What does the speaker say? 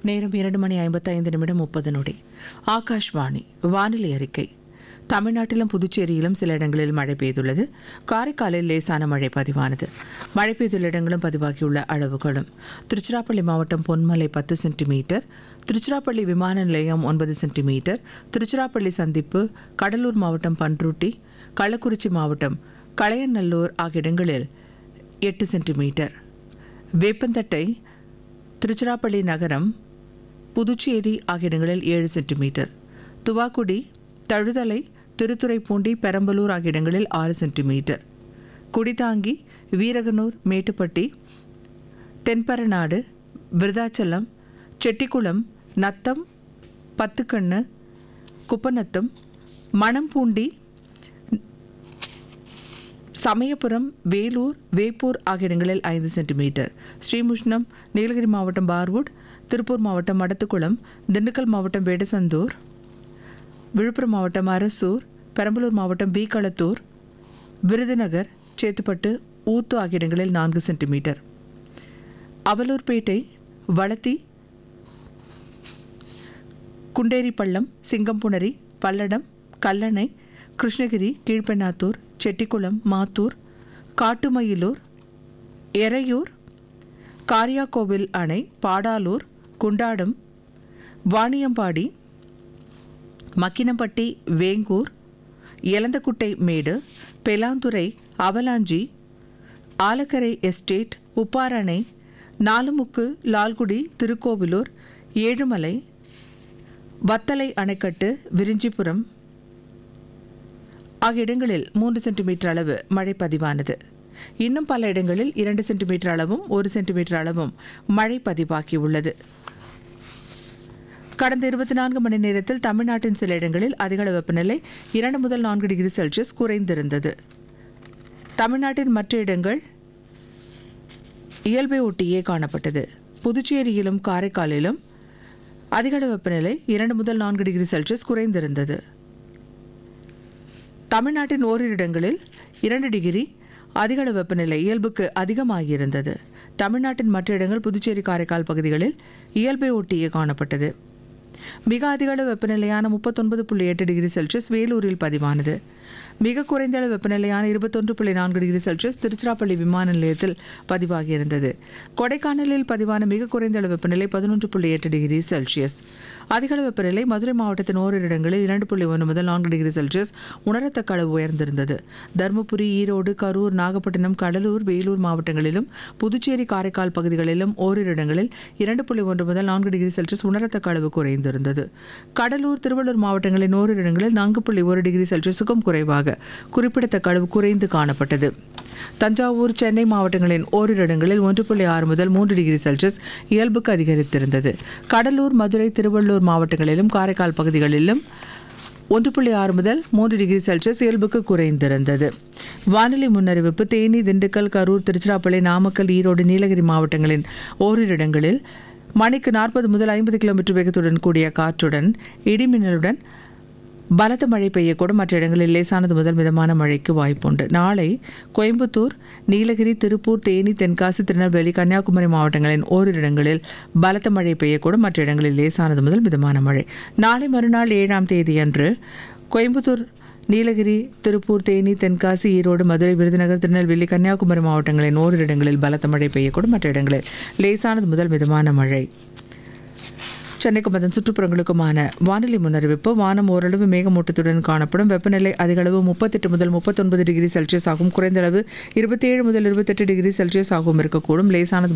நேரம் இரண்டு மணி ஐம்பத்தைந்து நிமிடம் முப்பது நொடி ஆகாஷ்வாணி வானிலை அறிக்கை தமிழ்நாட்டிலும் புதுச்சேரியிலும் சில இடங்களில் மழை பெய்துள்ளது காரைக்காலில் லேசான மழை பதிவானது மழை பெய்துள்ள இடங்களும் பதிவாகியுள்ள அளவுகளும் திருச்சிராப்பள்ளி மாவட்டம் பொன்மலை பத்து சென்டிமீட்டர் திருச்சிராப்பள்ளி விமான நிலையம் ஒன்பது சென்டிமீட்டர் திருச்சிராப்பள்ளி சந்திப்பு கடலூர் மாவட்டம் பன்ருட்டி கள்ளக்குறிச்சி மாவட்டம் களையநல்லூர் ஆகிய இடங்களில் எட்டு சென்டிமீட்டர் வேப்பந்தட்டை திருச்சிராப்பள்ளி நகரம் புதுச்சேரி ஆகிய இடங்களில் ஏழு சென்டிமீட்டர் துவாக்குடி தழுதலை திருத்துறைப்பூண்டி பெரம்பலூர் ஆகிய இடங்களில் ஆறு சென்டிமீட்டர் குடிதாங்கி வீரகனூர் மேட்டுப்பட்டி தென்பரநாடு விருதாச்சலம் செட்டிக்குளம் நத்தம் பத்துக்கண்ணு குப்பநத்தம் மணம்பூண்டி சமயபுரம் வேலூர் வேப்பூர் ஆகிய இடங்களில் ஐந்து சென்டிமீட்டர் ஸ்ரீமுஷ்ணம் நீலகிரி மாவட்டம் பார்வுட் திருப்பூர் மாவட்டம் மடத்துக்குளம் திண்டுக்கல் மாவட்டம் வேடசந்தூர் விழுப்புரம் மாவட்டம் அரசூர் பெரம்பலூர் மாவட்டம் வீக்களத்தூர் விருதுநகர் சேத்துப்பட்டு ஊத்து ஆகிய இடங்களில் நான்கு சென்டிமீட்டர் அவலூர்பேட்டை வளத்தி குண்டேரிப்பள்ளம் சிங்கம்புணரி பல்லடம் கல்லணை கிருஷ்ணகிரி கீழ்பெண்ணாத்தூர் செட்டிக்குளம் மாத்தூர் காட்டுமயிலூர் எறையூர் காரியாக்கோவில் அணை பாடாலூர் குண்டாடம் வாணியம்பாடி மக்கினப்பட்டி வேங்கூர் எலந்தக்குட்டை மேடு பெலாந்துறை அவலாஞ்சி ஆலக்கரை எஸ்டேட் உப்பாரணை நாலுமுக்கு லால்குடி திருக்கோவிலூர் ஏழுமலை வத்தலை அணைக்கட்டு விரிஞ்சிபுரம் ஆகிய இடங்களில் மூன்று சென்டிமீட்டர் அளவு மழை பதிவானது இன்னும் பல இடங்களில் இரண்டு சென்டிமீட்டர் அளவும் ஒரு சென்டிமீட்டர் அளவும் மழை பதிவாகியுள்ளது கடந்த இருபத்தி நான்கு மணி நேரத்தில் தமிழ்நாட்டின் சில இடங்களில் அதிகளவு வெப்பநிலை இரண்டு முதல் நான்கு டிகிரி செல்சியஸ் குறைந்திருந்தது தமிழ்நாட்டின் மற்ற இடங்கள் இயல்பை ஒட்டியே காணப்பட்டது புதுச்சேரியிலும் காரைக்காலிலும் அதிகளவு வெப்பநிலை இரண்டு முதல் நான்கு டிகிரி செல்சியஸ் குறைந்திருந்தது தமிழ்நாட்டின் ஓரிரு இடங்களில் இரண்டு டிகிரி அதிகளவு வெப்பநிலை இயல்புக்கு அதிகமாகியிருந்தது தமிழ்நாட்டின் மற்ற இடங்கள் புதுச்சேரி காரைக்கால் பகுதிகளில் இயல்பை ஒட்டியே காணப்பட்டது மிக அதிகளவு வெப்பநிலையான முப்பத்தொன்பது புள்ளி எட்டு டிகிரி செல்சியஸ் வேலூரில் பதிவானது மிக குறைந்த அளவு வெப்பநிலையான இருபத்தொன்று புள்ளி நான்கு டிகிரி செல்சியஸ் திருச்சிராப்பள்ளி விமான நிலையத்தில் பதிவாகியிருந்தது கொடைக்கானலில் பதிவான மிக குறைந்த அளவு வெப்பநிலை பதினொன்று புள்ளி எட்டு டிகிரி செல்சியஸ் அதிகளவு வெப்பநிலை மதுரை மாவட்டத்தின் ஓரிரு இடங்களில் இரண்டு புள்ளி ஒன்று முதல் நான்கு டிகிரி செல்சியஸ் உணரத்தக்க அளவு உயர்ந்திருந்தது தருமபுரி ஈரோடு கரூர் நாகப்பட்டினம் கடலூர் வேலூர் மாவட்டங்களிலும் புதுச்சேரி காரைக்கால் பகுதிகளிலும் ஓரிரு இடங்களில் இரண்டு புள்ளி ஒன்று முதல் நான்கு டிகிரி செல்சியஸ் உணரத்தக்க அளவு குறைந்திருந்தது கடலூர் திருவள்ளூர் மாவட்டங்களின் ஓரிரு இடங்களில் நான்கு புள்ளி ஒரு டிகிரி செல்சியஸுக்கும் குறைவாக குறிப்பிடத்தக்க அளவு குறைந்து காணப்பட்டது தஞ்சாவூர் சென்னை மாவட்டங்களின் ஓரிரு இடங்களில் ஒன்று புள்ளி ஆறு முதல் மூன்று டிகிரி செல்சியஸ் இயல்புக்கு அதிகரித்திருந்தது கடலூர் மதுரை திருவள்ளூர் மாவட்டங்களிலும் காரைக்கால் பகுதிகளிலும் ஒன்று புள்ளி ஆறு முதல் மூன்று டிகிரி செல்சியஸ் இயல்புக்கு குறைந்திருந்தது வானிலை முன்னறிவிப்பு தேனி திண்டுக்கல் கரூர் திருச்சிராப்பள்ளி நாமக்கல் ஈரோடு நீலகிரி மாவட்டங்களின் ஓரிரு இடங்களில் மணிக்கு நாற்பது முதல் ஐம்பது கிலோமீட்டர் வேகத்துடன் கூடிய காற்றுடன் இடிமின்னலுடன் பலத்த மழை பெய்யக்கூடும் மற்ற இடங்களில் லேசானது முதல் மிதமான மழைக்கு வாய்ப்புண்டு நாளை கோயம்புத்தூர் நீலகிரி திருப்பூர் தேனி தென்காசி திருநெல்வேலி கன்னியாகுமரி மாவட்டங்களின் ஓரிரு இடங்களில் பலத்த மழை பெய்யக்கூடும் மற்ற இடங்களில் லேசானது முதல் மிதமான மழை நாளை மறுநாள் ஏழாம் தேதியன்று கோயம்புத்தூர் நீலகிரி திருப்பூர் தேனி தென்காசி ஈரோடு மதுரை விருதுநகர் திருநெல்வேலி கன்னியாகுமரி மாவட்டங்களின் ஓரிரு இடங்களில் பலத்த மழை பெய்யக்கூடும் மற்ற இடங்களில் லேசானது முதல் மிதமான மழை சென்னைக்கும் அதன் சுற்றுப்புறங்களுக்குமான வானிலை முன்னறிவிப்பு வானம் ஓரளவு மேகமூட்டத்துடன் காணப்படும் வெப்பநிலை அதிகளவு முப்பத்தெட்டு முதல் முப்பத்தொன்பது டிகிரி செல்சியஸ் ஆகும் குறைந்த அளவு இருபத்தேழு முதல் இருபத்தெட்டு டிகிரி செல்சியஸ் ஆகவும் இருக்கக்கூடும் லேசானது